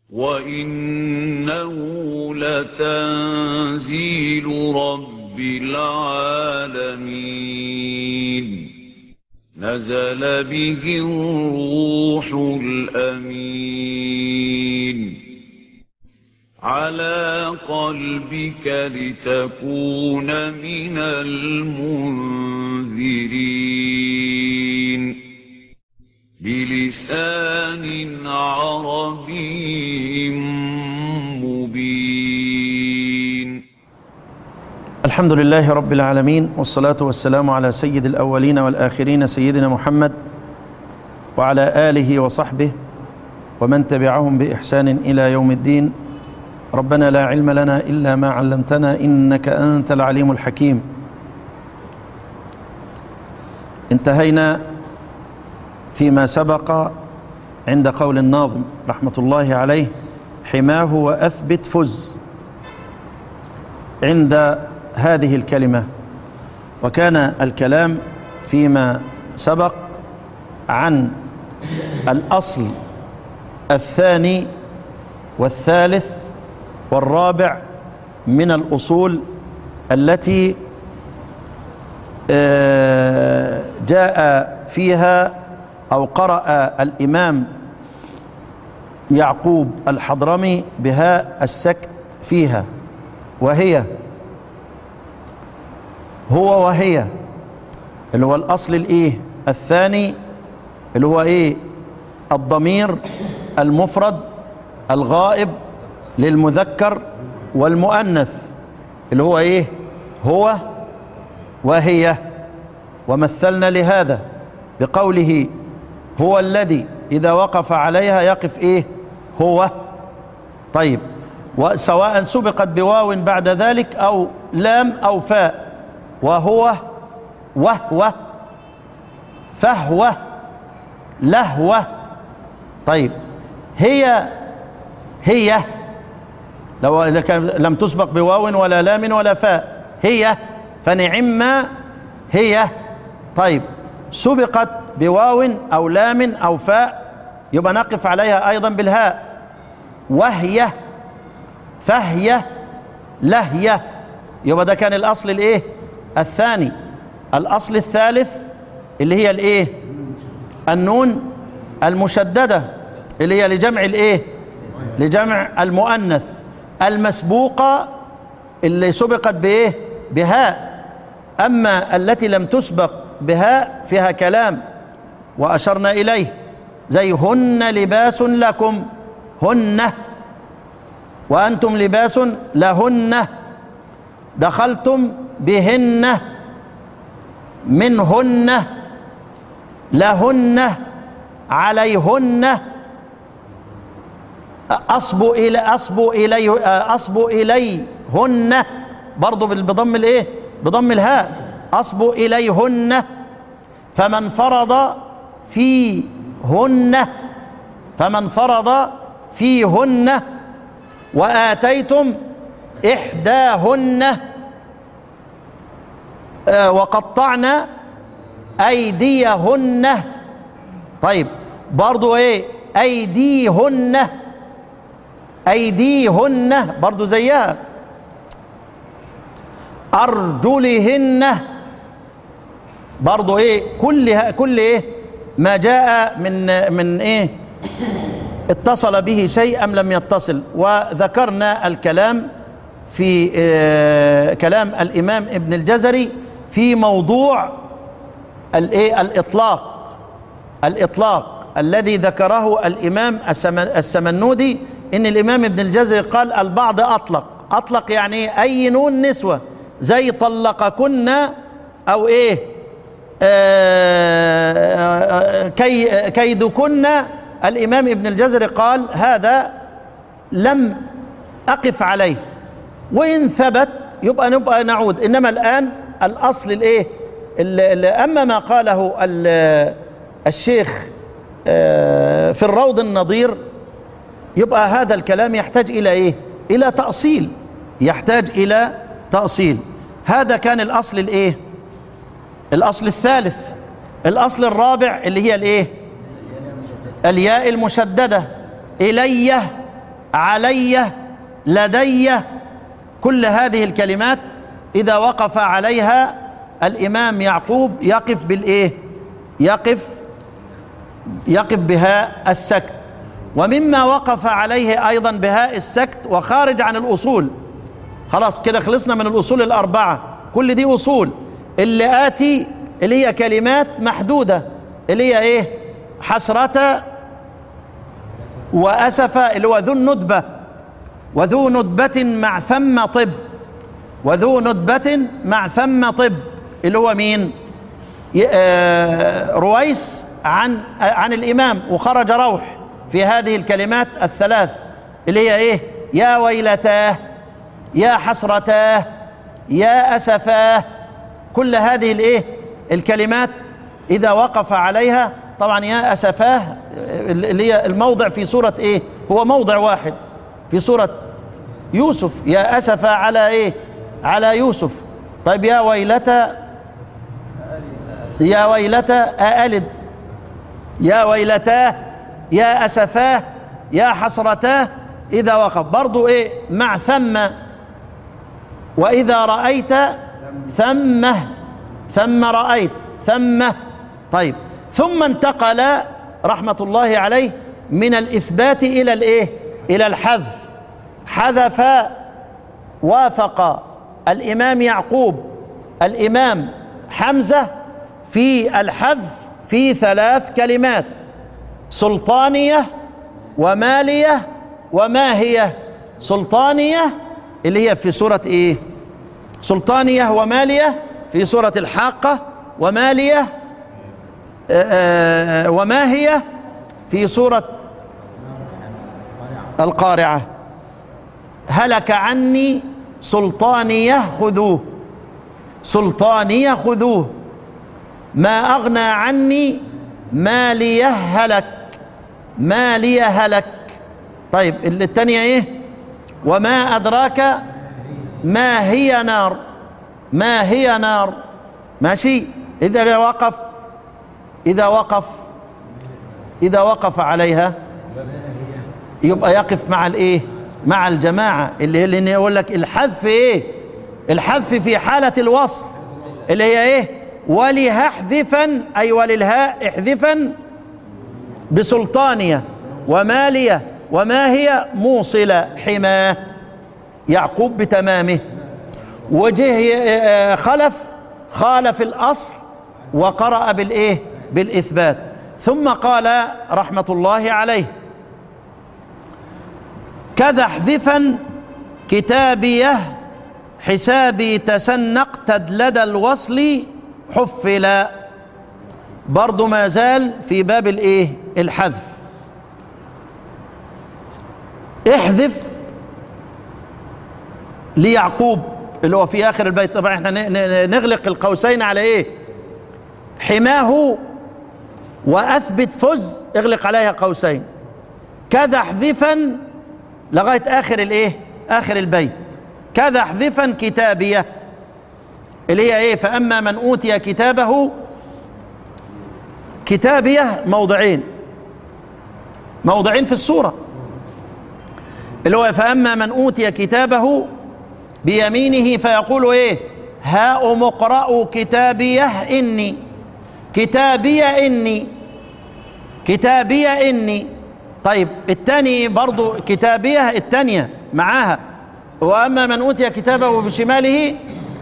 وإنه لتنزيل رب العالمين نزل به الروح الأمين على قلبك لتكون من المنذرين بلسان عربي مبين الحمد لله رب العالمين والصلاة والسلام على سيد الأولين والآخرين سيدنا محمد وعلى آله وصحبه ومن تبعهم بإحسان إلى يوم الدين ربنا لا علم لنا إلا ما علمتنا إنك أنت العليم الحكيم انتهينا فيما سبق عند قول الناظم رحمة الله عليه حماه وأثبت فز عند هذه الكلمة وكان الكلام فيما سبق عن الأصل الثاني والثالث والرابع من الأصول التي جاء فيها أو قرأ الإمام يعقوب الحضرمي بهاء السكت فيها وهي هو وهي اللي هو الأصل الإيه الثاني اللي هو إيه الضمير المفرد الغائب للمذكر والمؤنث اللي هو إيه هو وهي ومثلنا لهذا بقوله هو الذي إذا وقف عليها يقف إيه هو طيب وسواء سبقت بواو بعد ذلك أو لام أو فاء وهو وهو فهو لهو طيب هي هي لو لم تسبق بواو ولا لام ولا فاء هي فنعم هي طيب سبقت بواو أو لام أو فاء يبقى نقف عليها أيضا بالهاء وهي فهي لهي يبقى ده كان الأصل الإيه الثاني الأصل الثالث اللي هي الإيه النون المشددة اللي هي لجمع الإيه لجمع المؤنث المسبوقة اللي سبقت بإيه بهاء أما التي لم تسبق بهاء فيها كلام وأشرنا إليه زي هن لباس لكم هن وأنتم لباس لهن دخلتم بهن منهن لهن عليهن أصب إلى أصب إلي أصب إليهن برضه بضم الإيه؟ بضم الهاء أصب إليهن فمن فرض فيهن فمن فرض فيهن وآتيتم إحداهن آه وقطعنا أيديهن طيب برضو إيه أيديهن أيديهن برضو زيها أرجلهن برضو إيه كل كل إيه ما جاء من من إيه اتصل به شيء أم لم يتصل وذكرنا الكلام في آه كلام الإمام ابن الجزري في موضوع الايه الاطلاق الاطلاق الذي ذكره الامام السمنودي ان الامام ابن الجزري قال البعض اطلق اطلق يعني اي نون نسوه زي طلقكن او ايه آه كي كيدكن الامام ابن الجزري قال هذا لم اقف عليه وان ثبت يبقى نبقى نعود انما الان الاصل الايه اما ما قاله الشيخ في الروض النظير يبقى هذا الكلام يحتاج الى ايه الى تاصيل يحتاج الى تاصيل هذا كان الاصل الايه الاصل الثالث الاصل الرابع اللي هي الايه الياء المشدده الي علي لدي كل هذه الكلمات اذا وقف عليها الامام يعقوب يقف بالايه يقف يقف بهاء السكت ومما وقف عليه ايضا بهاء السكت وخارج عن الاصول خلاص كده خلصنا من الاصول الاربعه كل دي اصول اللي اتي اللي هي كلمات محدوده اللي هي ايه حسره واسف اللي هو ذو الندبه وذو ندبه مع ثم طب وذو ندبه مع ثم طب اللي هو مين ي- آه، رويس عن آه، عن الامام وخرج روح في هذه الكلمات الثلاث اللي هي ايه يا ويلتاه يا حسرتاه يا اسفاه كل هذه الايه الكلمات اذا وقف عليها طبعا يا اسفاه اللي هي الموضع في سوره ايه هو موضع واحد في سوره يوسف يا اسفا على ايه على يوسف طيب يا ويلتى يا ويلتى أألد يا ويلتاه يا أسفاه يا حسرتاه إذا وقف برضو إيه مع ثم وإذا رأيت ثمه ثم رأيت ثمه طيب ثم انتقل رحمة الله عليه من الإثبات إلى الإيه إلى الحذف حذف وافق الإمام يعقوب الإمام حمزة في الحذف في ثلاث كلمات سلطانية ومالية وماهية سلطانية اللي هي في سورة ايه سلطانية ومالية في سورة الحاقة ومالية آه، آه، وماهية في سورة القارعة هلك عني سلطانية خذوه سلطانية خذوه ما أغنى عني مالية هلك مالية هلك طيب الثانية إيه وما أدراك ما هي نار ما هي نار ماشي إذا وقف إذا وقف إذا وقف عليها يبقى يقف مع الإيه مع الجماعة اللي اللي يقول لك الحذف إيه الحذف في حالة الوصل اللي هي إيه ولها احذفا أي وللهاء احذفا بسلطانية ومالية وما هي موصلة حماه يعقوب بتمامه وجه آه، خلف خالف الأصل وقرأ بالإيه بالإثبات ثم قال رحمة الله عليه كذا احذفا كتابيه حسابي تسنقت لدى الوصل حفلا برضو ما زال في باب الايه الحذف احذف ليعقوب اللي هو في اخر البيت طبعا احنا ن- ن- نغلق القوسين على ايه حماه واثبت فز اغلق عليها قوسين كذا احذفا لغايه اخر الايه اخر البيت كذا احذفا كتابيه اللي هي ايه فاما من اوتي كتابه كتابيه موضعين موضعين في السوره اللي هو فاما من اوتي كتابه بيمينه فيقول ايه هاؤم اقرأوا كتابيه اني كتابي اني كتابي اني طيب الثاني برضو كتابيه الثانيه معاها واما من اوتي كتابه بشماله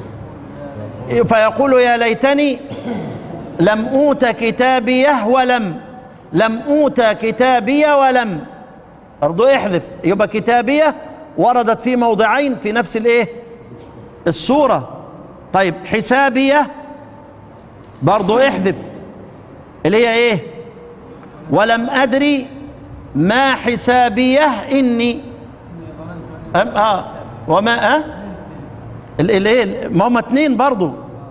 فيقول يا ليتني لم اوت كتابيه ولم لم اوت كتابي ولم برضو احذف يبقى كتابيه وردت في موضعين في نفس الايه السوره طيب حسابيه برضو احذف اللي هي ايه ولم ادري ما حسابيه اني أم اه وما اه ال- ال- ايه ما هم اتنين برضو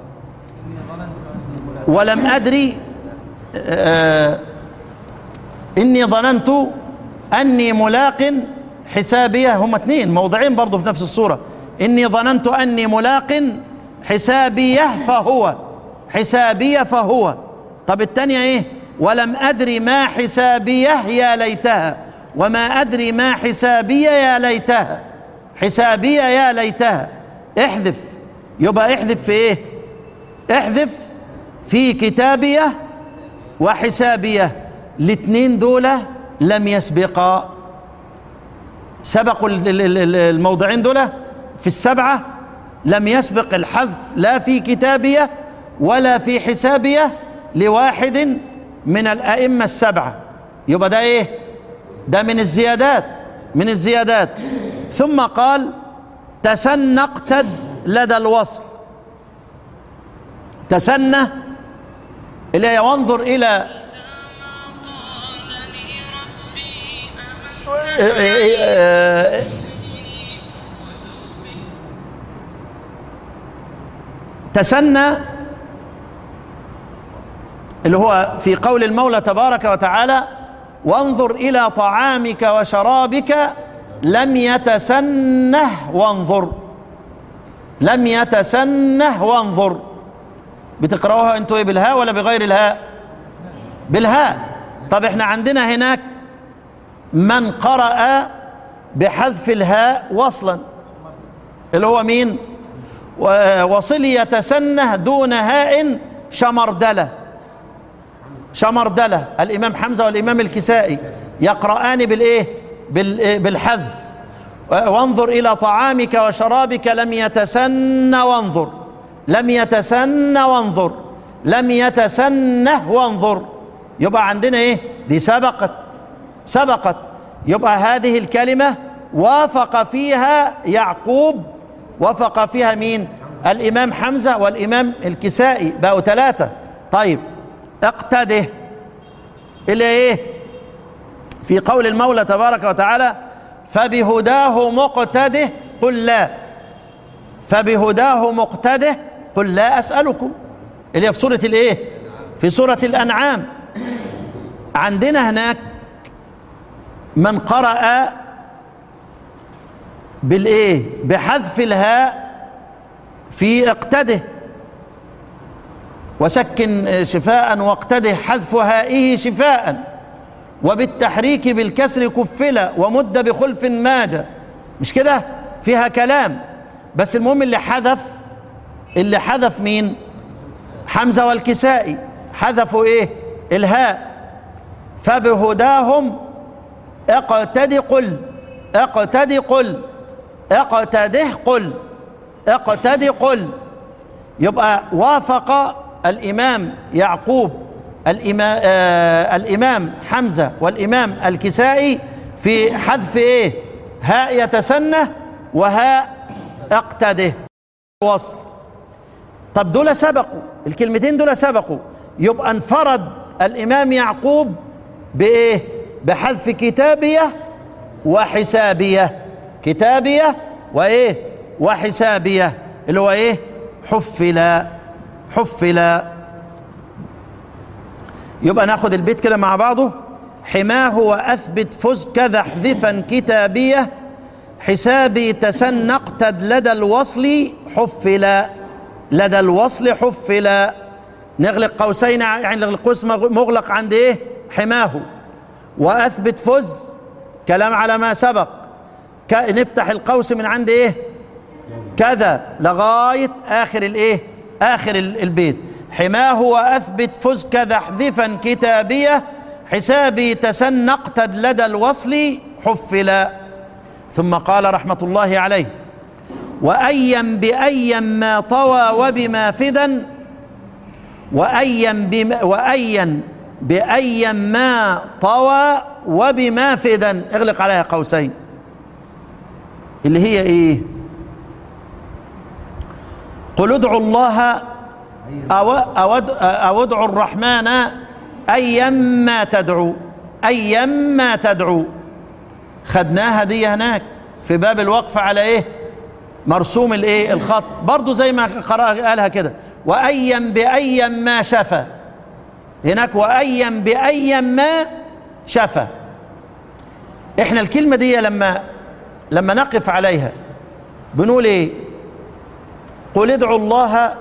ولم ادري آه اني ظننت اني ملاق حسابيه هم اتنين موضعين برضو في نفس الصوره اني ظننت اني ملاق حسابيه فهو حسابيه فهو طب الثانيه ايه ولم ادري ما حسابيه يا ليتها وما أدري ما حسابية يا ليتها حسابية يا ليتها احذف يبقى احذف في ايه احذف في كتابية وحسابية الاتنين دول لم يسبقا سبقوا ال- ال- ال- الموضعين دول في السبعة لم يسبق الحذف لا في كتابية ولا في حسابية لواحد من الأئمة السبعة يبقى ده ايه ده من الزيادات من الزيادات ثم قال تسنى اقتد لدى الوصل تسنى اللي هي وانظر إلى تسنى اللي هو في قول المولى تبارك وتعالى وانظر الى طعامك وشرابك لم يتسنه وانظر لم يتسنه وانظر بتقراوها انتوا ايه بالهاء ولا بغير الهاء بالهاء طب احنا عندنا هناك من قرأ بحذف الهاء وصلا اللي هو مين و- وصل يتسنه دون هاء شمردله شمردله الامام حمزه والامام الكسائي يقرآن بالايه بال- بالحذف وانظر الى طعامك وشرابك لم يتسن وانظر لم يتسن وانظر لم يتسنه وانظر يبقى عندنا ايه دي سبقت سبقت يبقى هذه الكلمة وافق فيها يعقوب وافق فيها مين الإمام حمزة والإمام الكسائي بقوا ثلاثة طيب اقتده اللي ايه في قول المولى تبارك وتعالى فبهداه مقتده قل لا فبهداه مقتده قل لا أسألكم اللي هي في سورة الايه في سورة الأنعام عندنا هناك من قرأ بالايه بحذف الهاء في اقتده وسكن شفاء واقتده حذف هائه شفاء وبالتحريك بالكسر كفل ومد بخلف ماج مش كده فيها كلام بس المهم اللي حذف اللي حذف مين حمزة والكسائي حذفوا ايه الهاء فبهداهم اقتد قل اقتد قل اقتده قل اقتد قل يبقى وافق الامام يعقوب الامام, آه الامام حمزه والامام الكسائي في حذف ايه هاء يتسنى وهاء اقتده وصل طب دول سبقوا الكلمتين دول سبقوا يبقى انفرد الامام يعقوب بايه بحذف كتابيه وحسابيه كتابيه وايه وحسابيه اللي هو ايه حفل حفل يبقى ناخد البيت كده مع بعضه حماه واثبت فز كذا احذفا كتابيه حسابي تسن اقتد لدى الوصل حفل لدى الوصل حفل نغلق قوسين يعني القوس مغلق عند ايه حماه واثبت فز كلام على ما سبق نفتح القوس من عند ايه كذا لغايه اخر الايه اخر البيت حماه واثبت فز كذا احذفا كتابيه حسابي تسن اقتد لدى الوصل حفل ثم قال رحمه الله عليه وايا بايا ما طوى وبما فدا وايا بما وايا بايا ما طوى وبما فدا اغلق عليها قوسين اللي هي ايه قل ادعوا الله أو, أو, أو ادعوا الرحمن أيما تدعو أيما تدعو خدناها دي هناك في باب الوقف على ايه مرسوم الايه الخط برضو زي ما قرأ قالها كده وأيا بأيا ما شفى هناك وأيا بأيا ما شفى احنا الكلمة دي لما لما نقف عليها بنقول ايه قل ادعوا الله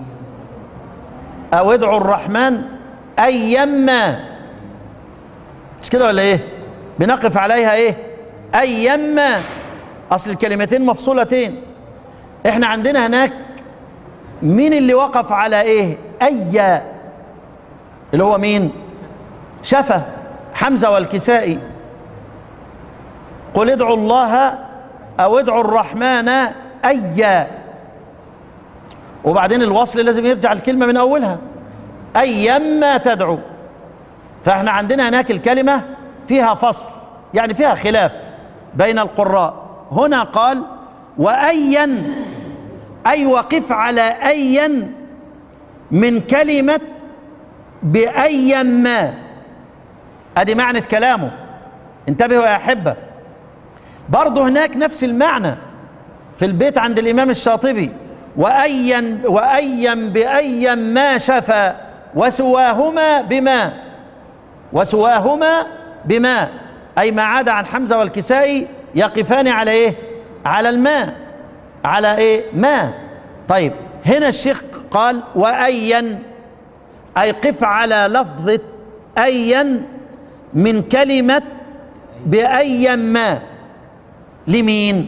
او ادعوا الرحمن ايما مش كده ولا ايه بنقف عليها ايه ايما اصل الكلمتين مفصولتين احنا عندنا هناك مين اللي وقف على ايه اي اللي هو مين شفا حمزه والكسائي قل ادعوا الله او ادعوا الرحمن ايا وبعدين الوصل لازم يرجع الكلمه من اولها ايما تدعو فاحنا عندنا هناك الكلمه فيها فصل يعني فيها خلاف بين القراء هنا قال وايا اي وقف على ايا من كلمه بايا ما ادي معنى كلامه انتبهوا يا احبه برضه هناك نفس المعنى في البيت عند الامام الشاطبي وايا وايا بايا ما شفى وسواهما بما وسواهما بما اي ما عدا عن حمزه والكسائي يقفان على ايه على الماء على ايه ماء طيب هنا الشيخ قال وايا اي قف على لفظه ايا من كلمه بايا ما لمين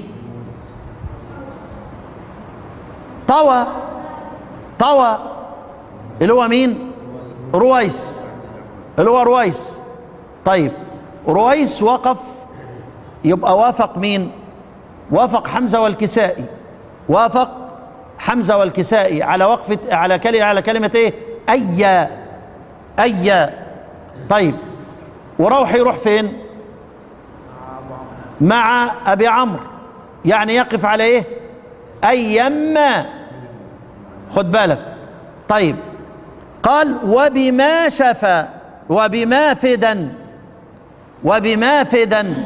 طوى طوى اللي هو مين رويس اللي هو رويس طيب رويس وقف يبقى وافق مين وافق حمزه والكسائي وافق حمزه والكسائي على وقفه على كلمه على كلمه ايه ايا ايا طيب وروح يروح فين مع ابي عمرو يعني يقف على ايه ايما خد بالك طيب قال وبما شفى وبما فدا وبما فدا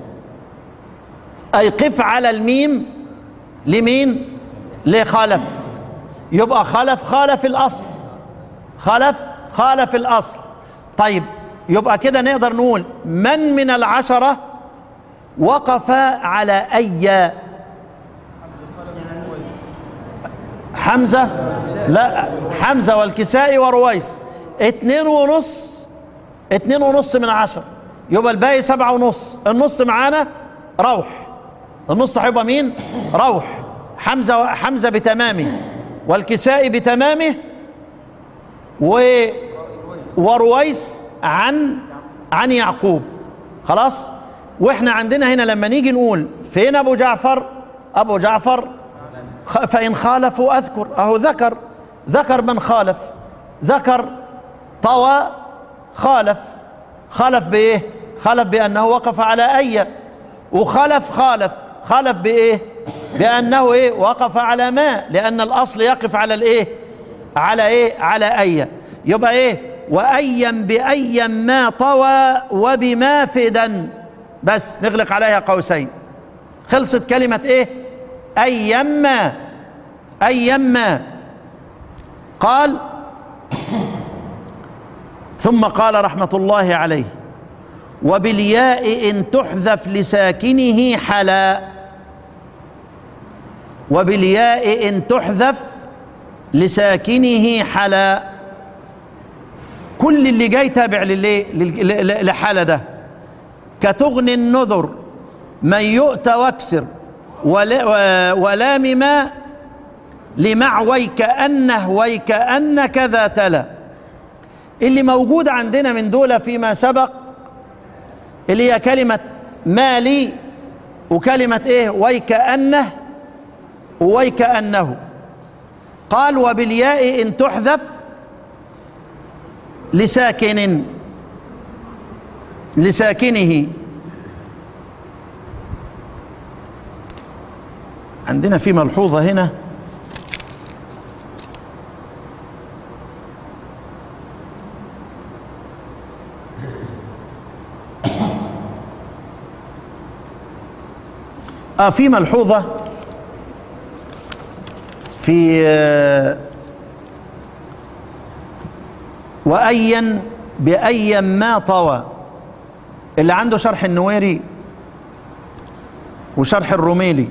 اي قف على الميم لمين لخلف يبقى خلف خالف الاصل خلف خالف الاصل طيب يبقى كده نقدر نقول من من العشره وقف على اي حمزه لا حمزه والكسائي ورويس اتنين ونص اتنين ونص من عشرة يبقى الباقي سبعة ونص النص معانا روح النص هيبقى مين روح حمزة حمزة بتمامه والكسائي بتمامه و ورويس عن عن يعقوب خلاص واحنا عندنا هنا لما نيجي نقول فين ابو جعفر ابو جعفر فان خالفوا اذكر اهو ذكر ذكر من خالف ذكر طوى خالف خالف بايه خالف بانه وقف على اي وخلف خالف خالف بايه بانه ايه وقف على ما لان الاصل يقف على الايه على ايه على اي يبقى ايه وايا بايا ما طوى وبما فدا بس نغلق عليها قوسين خلصت كلمة ايه ايما ايما قال ثم قال رحمة الله عليه وبالياء إن تحذف لساكنه حلا وبالياء إن تحذف لساكنه حلا كل اللي جاي تابع للي لحالة ده كتغني النذر من يؤتى واكسر ولا ولام ما لمع ويكأنه ويكأن كذا تلا اللي موجود عندنا من دول فيما سبق اللي هي كلمة مالي وكلمة ايه ويكأنه ويكأنه قال وبالياء إن تحذف لساكن لساكنه عندنا في ملحوظة هنا آه في ملحوظة في آه وأيا بأيا ما طوى اللي عنده شرح النويري وشرح الرميلي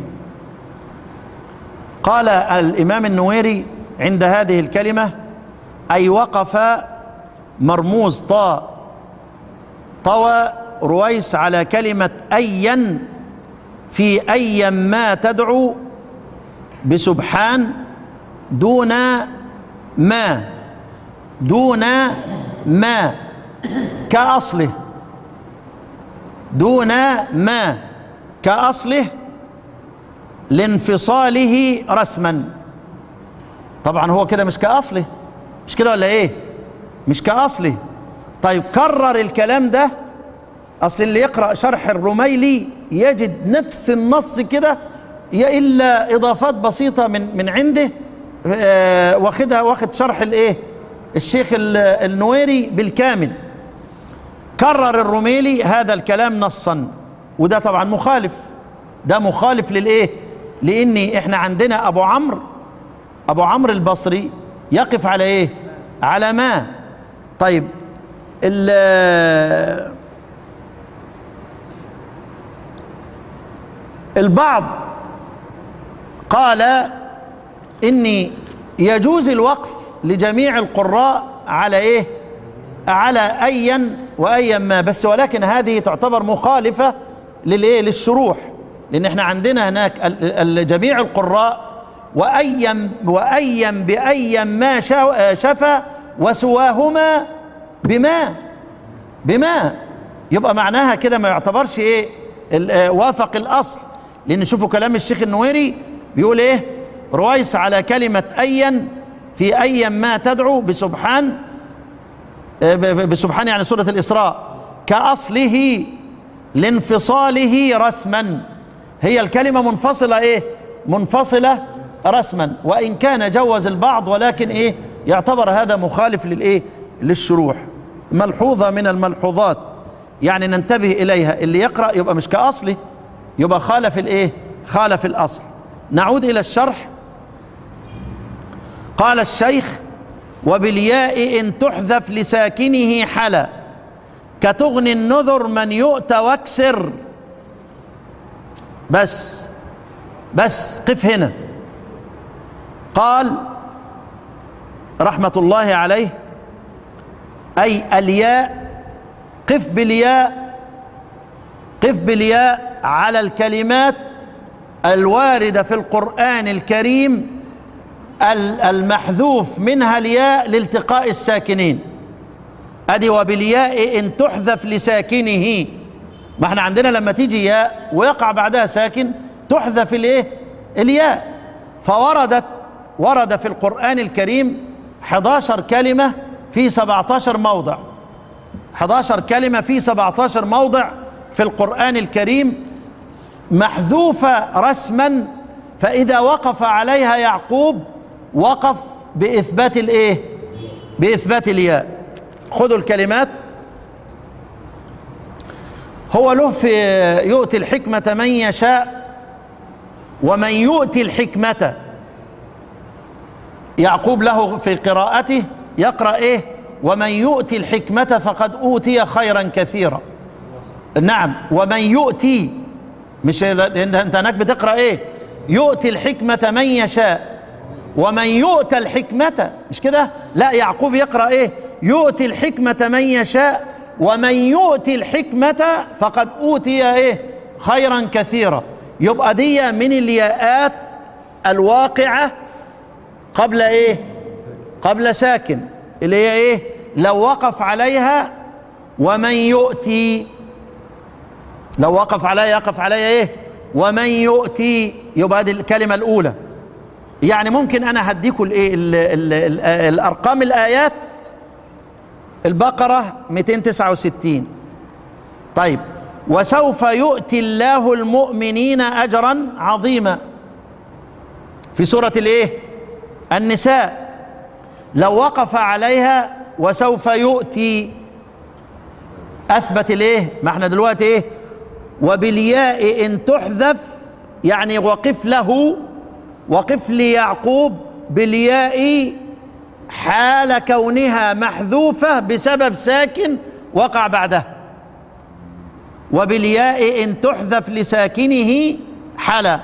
قال الإمام النويري عند هذه الكلمة أي وقف مرموز طاء طوى رويس على كلمة أيا في أيا ما تدعو بسبحان دون ما دون ما كأصله دون ما كأصله لانفصاله رسما طبعا هو كده مش كأصله مش كده ولا ايه مش كأصله طيب كرر الكلام ده اصل اللي يقرأ شرح الرميلي يجد نفس النص كده يا الا اضافات بسيطة من من عنده آه واخدها واخد شرح الايه الشيخ النويري بالكامل كرر الرميلي هذا الكلام نصا وده طبعا مخالف ده مخالف للايه لان احنا عندنا ابو عمرو ابو عمرو البصري يقف على ايه على ما طيب البعض قال اني يجوز الوقف لجميع القراء على ايه على ايا وايا ما بس ولكن هذه تعتبر مخالفه للايه للشروح لان احنا عندنا هناك جميع القراء وايا وايا بايا ما شفى وسواهما بما بما يبقى معناها كده ما يعتبرش ايه وافق الاصل لان شوفوا كلام الشيخ النويري بيقول ايه رويس على كلمه ايا في ايا ما تدعو بسبحان بسبحان يعني سوره الاسراء كاصله لانفصاله رسما هي الكلمه منفصله ايه منفصله رسما وان كان جوز البعض ولكن ايه يعتبر هذا مخالف للايه للشروح ملحوظه من الملحوظات يعني ننتبه اليها اللي يقرا يبقى مش كاصله يبقى خالف الايه خالف الاصل نعود الى الشرح قال الشيخ وبالياء ان تحذف لساكنه حلا كتغني النذر من يؤتى واكسر بس بس قف هنا قال رحمة الله عليه أي الياء قف بالياء قف بالياء على الكلمات الواردة في القرآن الكريم المحذوف منها الياء لالتقاء الساكنين ادي وبالياء ان تحذف لساكنه ما احنا عندنا لما تيجي ياء ويقع بعدها ساكن تحذف الايه الياء فوردت ورد في القرآن الكريم 11 كلمة في 17 موضع 11 كلمة في 17 موضع في القرآن الكريم محذوفة رسما فإذا وقف عليها يعقوب وقف بإثبات الإيه؟ بإثبات الياء خذوا الكلمات هو له في يؤتي الحكمة من يشاء ومن يؤتي الحكمة يعقوب له في قراءته يقرأ إيه ومن يؤتي الحكمة فقد أوتي خيرا كثيرا نعم ومن يؤتي مش انت هناك بتقرأ ايه يؤتي الحكمة من يشاء ومن يؤتى الحكمة مش كده لا يعقوب يقرأ ايه يؤتي الحكمة من يشاء ومن يؤتي الحكمة فقد أوتي ايه خيرا كثيرا يبقى دي من الياءات الواقعة قبل ايه قبل ساكن اللي هي ايه لو وقف عليها ومن يؤتي لو وقف عليها يقف عليها ايه ومن يؤتي يبقى هذه الكلمة الأولى يعني ممكن أنا هديكم الايه ال- ال- ال- الأرقام الآيات البقرة 269 طيب وسوف يؤتي الله المؤمنين أجرا عظيما في سورة الايه النساء لو وقف عليها وسوف يؤتي اثبت الايه ما احنا دلوقتي ايه وبالياء ان تحذف يعني وقف له وقف ليعقوب بالياء حال كونها محذوفه بسبب ساكن وقع بعدها وبالياء ان تحذف لساكنه حلا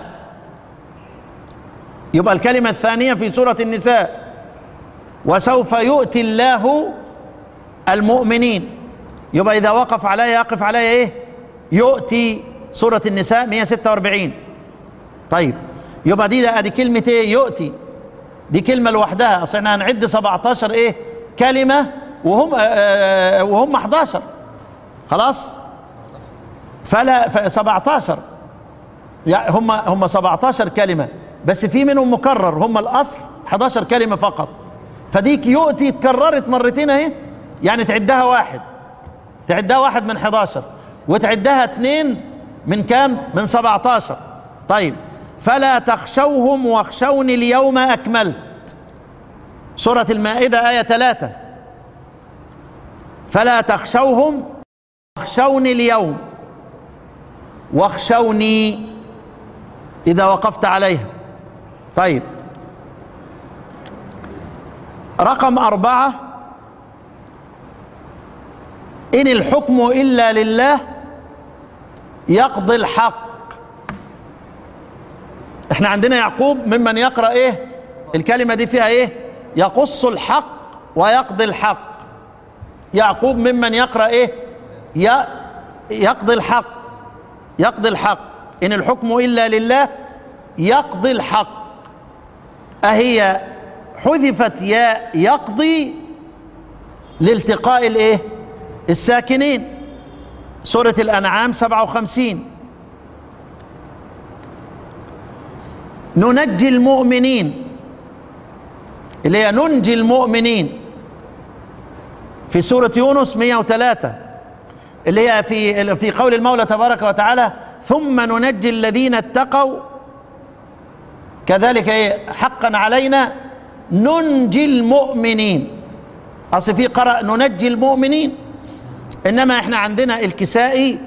يبقى الكلمه الثانيه في سوره النساء وسوف يؤتي الله المؤمنين يبقى إذا وقف عليها يقف عليها إيه يؤتي سورة النساء 146 طيب يبقى دي ادي كلمة ايه يؤتي دي كلمة لوحدها اصل احنا هنعد 17 ايه كلمة وهم آه وهم 11 خلاص فلا ف 17 يعني هم هم 17 كلمة بس في منهم مكرر هم الاصل 11 كلمة فقط فديك يؤتي اتكررت مرتين اهي يعني تعدها واحد تعدها واحد من 11 وتعدها اثنين من كام من 17 طيب فلا تخشوهم واخشوني اليوم أكملت سورة المائدة آية ثلاثة فلا تخشوهم واخشوني اليوم واخشوني إذا وقفت عليها طيب رقم أربعة إن الحكم إلا لله يقضي الحق احنا عندنا يعقوب ممن يقرأ ايه الكلمة دي فيها ايه يقص الحق ويقضي الحق يعقوب ممن يقرأ ايه ي- يقضي الحق يقضي الحق إن الحكم إلا لله يقضي الحق أهي حذفت ياء يقضي لالتقاء الايه الساكنين سورة الأنعام 57 ننجي المؤمنين اللي هي ننجي المؤمنين في سورة يونس 103 اللي هي في في قول المولى تبارك وتعالى ثم ننجي الذين اتقوا كذلك ايه حقا علينا ننجي المؤمنين اصل في قرأ ننجي المؤمنين انما احنا عندنا الكسائي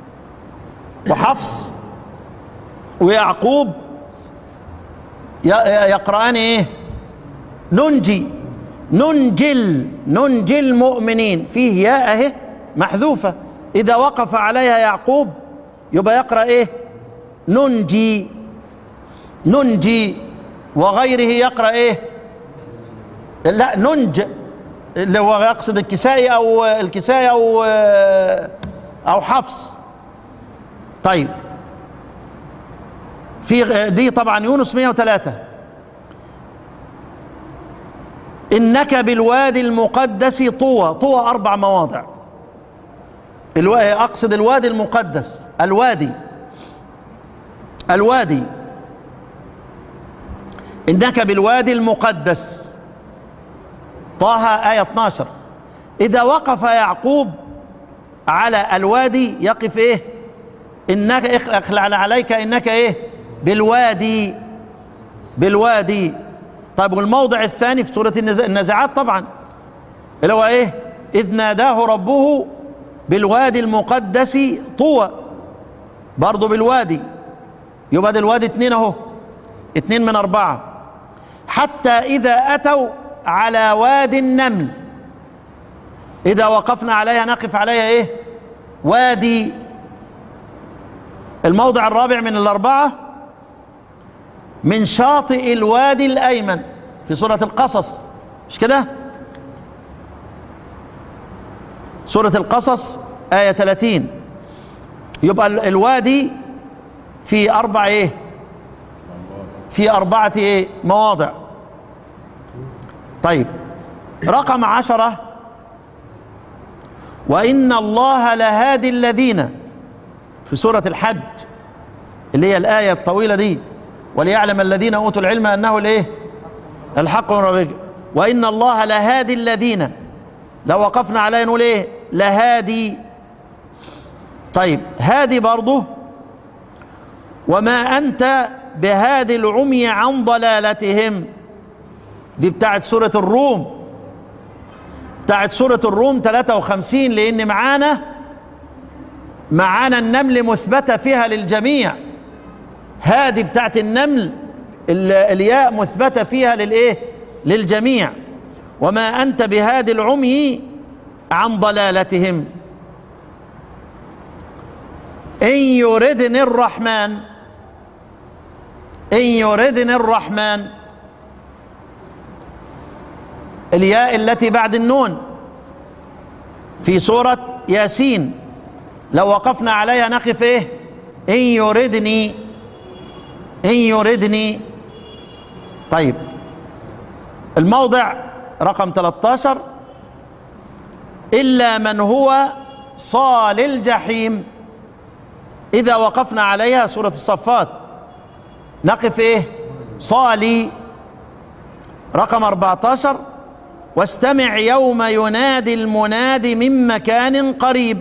وحفص ويعقوب ي- يقرأان ايه ننجي ننجل ننجي المؤمنين فيه ياء اهي محذوفة إذا وقف عليها يعقوب يبقى يقرأ ايه ننجي ننجي وغيره يقرأ ايه لا ننج اللي هو يقصد الكسائي او الكسائي او او حفص طيب في دي طبعا يونس 103 انك بالوادي المقدس طوى طوى اربع مواضع الو... اقصد الوادي المقدس الوادي الوادي انك بالوادي المقدس طه آية 12 إذا وقف يعقوب على الوادي يقف إيه إنك اخلع عليك إنك إيه بالوادي بالوادي طيب والموضع الثاني في سورة النز- النازعات طبعا اللي هو إيه إذ ناداه ربه بالوادي المقدس طوى برضه بالوادي يبقى ده الوادي اتنين اهو اتنين من أربعة حتى إذا أتوا على وادي النمل إذا وقفنا عليها نقف عليها إيه وادي الموضع الرابع من الأربعة من شاطئ الوادي الأيمن في سورة القصص مش كده سورة القصص آية 30 يبقى ال- الوادي في أربع إيه في أربعة إيه مواضع طيب رقم عشرة وإن الله لهادي الذين في سورة الحج اللي هي الآية الطويلة دي وليعلم الذين أوتوا العلم أنه الإيه الحق من ربك وإن الله لهادي الذين لو وقفنا عليه نقول إيه لهادي طيب هادي برضه وما أنت بهادي العمي عن ضلالتهم دي بتاعت سورة الروم بتاعت سورة الروم 53 لأن معانا معانا النمل مثبتة فيها للجميع هادي بتاعت النمل ال- الياء مثبتة فيها للإيه للجميع وما أنت بهادي العمي عن ضلالتهم إن يردني الرحمن إن يردني الرحمن الياء التي بعد النون في سورة ياسين لو وقفنا عليها نقف ايه ان يردني ان يردني طيب الموضع رقم 13 الا من هو صال الجحيم اذا وقفنا عليها سوره الصفات نقف ايه صالي رقم 14 واستمع يوم ينادي المنادي من مكان قريب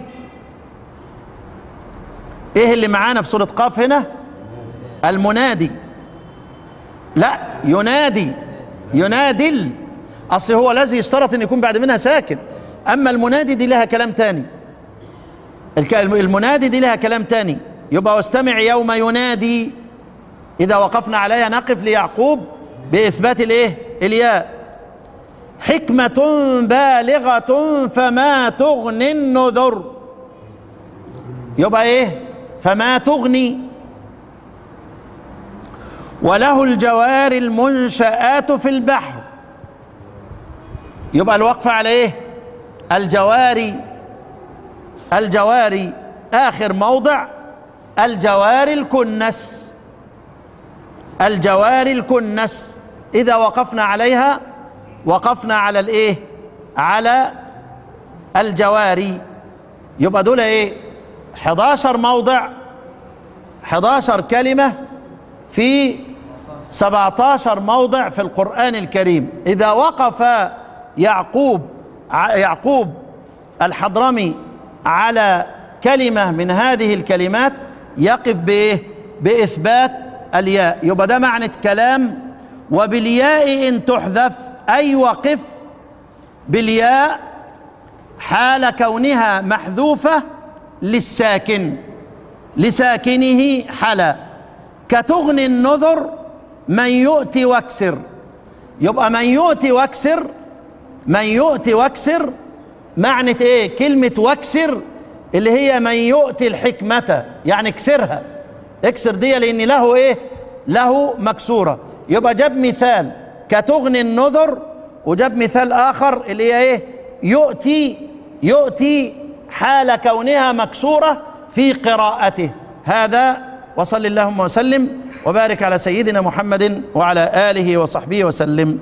ايه اللي معانا في سورة قاف هنا المنادي لا ينادي ينادل اصل هو الذي يشترط ان يكون بعد منها ساكن اما المنادي دي لها كلام تاني الك- المنادي دي لها كلام تاني يبقى واستمع يوم ينادي اذا وقفنا عليها نقف ليعقوب باثبات الايه الياء حكمة بالغة فما تغني النذر يبقى ايه فما تغني وله الجوار المنشآت في البحر يبقى الوقف على ايه الجواري الجواري اخر موضع الجوار الكنس الجوار الكنس اذا وقفنا عليها وقفنا على الايه على الجواري يبقى دول ايه 11 موضع 11 كلمة في 17 موضع في القرآن الكريم إذا وقف يعقوب ع- يعقوب الحضرمي على كلمة من هذه الكلمات يقف بإيه؟ بإثبات الياء يبقى ده معنى كلام وبالياء إن تحذف أي وقف بالياء حال كونها محذوفة للساكن لساكنه حلا كتغني النذر من يؤتي واكسر يبقى من يؤتي واكسر من يؤتي واكسر معنى ايه كلمة واكسر اللي هي من يؤتي الحكمة يعني اكسرها اكسر دي لان له ايه له مكسورة يبقى جاب مثال كتغني النذر وجاب مثال اخر اللي هي ايه يؤتي يؤتي حال كونها مكسورة في قراءته هذا وصل اللهم وسلم وبارك على سيدنا محمد وعلى آله وصحبه وسلم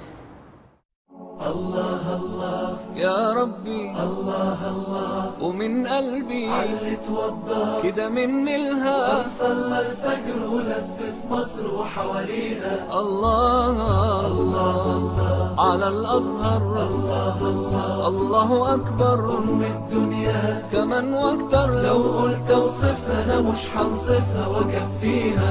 يا ربي الله الله ومن قلبي علي توضى كده من ملها صلى الفجر ولف في مصر وحواليها الله الله على الأزهر الله أكبر أم الدنيا كمان واكتر لو لو قلت اوصفها انا مش هنصفها واكفيها